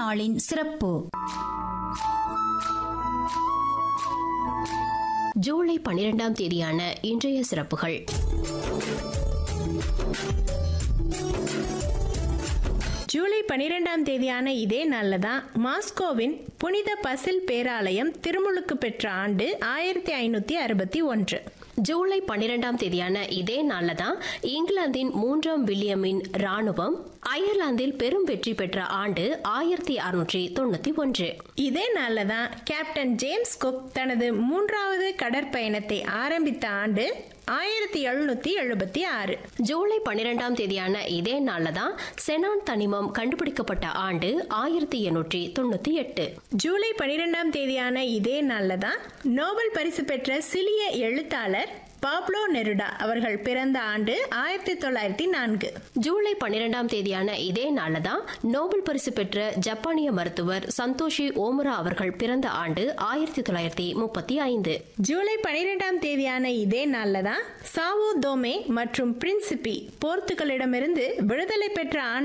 நாளின் சிறப்பு ஜூலை பனிரெண்டாம் தேதியான இன்றைய சிறப்புகள் ஜூலை பனிரெண்டாம் தேதியான இதே நாளில் தான் மாஸ்கோவின் புனித பசில் பேராலயம் திருமுழுக்கு பெற்ற ஆண்டு ஆயிரத்தி ஐநூத்தி அறுபத்தி ஒன்று ஜூலை பன்னிரெண்டாம் தேதியான இதே நாள்ல தான் இங்கிலாந்தின் மூன்றாம் வில்லியமின் ராணுவம் அயர்லாந்தில் பெரும் வெற்றி பெற்ற ஆண்டு ஆயிரத்தி அறுநூற்றி தொண்ணூத்தி ஒன்று இதே நாளில் தான் கேப்டன் ஜேம்ஸ் குக் தனது மூன்றாவது கடற்பயணத்தை ஆரம்பித்த ஆண்டு ஆயிரத்தி எழுநூத்தி எழுபத்தி ஆறு ஜூலை பன்னிரெண்டாம் தேதியான இதே நாள்ல தான் செனான் தனிமம் கண்டுபிடிக்கப்பட்ட ஆண்டு ஆயிரத்தி எண்ணூற்றி தொண்ணூத்தி எட்டு ஜூலை பனிரெண்டாம் தேதியான இதே நாளில் தான் நோபல் பரிசு பெற்ற சிலிய எழுத்தாளர் பாப்லோ நெருடா அவர்கள் பிறந்த ஆண்டு ஆயிரத்தி தொள்ளாயிரத்தி நான்கு ஜூலை பன்னிரெண்டாம் தேதியான இதே நாள்ல தான் நோபல் பரிசு பெற்ற ஜப்பானிய மருத்துவர் சந்தோஷி ஓமுரா அவர்கள் பிறந்த ஆண்டு ஆயிரத்தி தொள்ளாயிரத்தி முப்பத்தி ஐந்து ஜூலை பனிரெண்டாம் தேதியான இதே நாளில் தான் சாவோ தோமே மற்றும் பிரின்சிபி போர்த்துகலிடமிருந்து விடுதலை பெற்ற ஆண்டு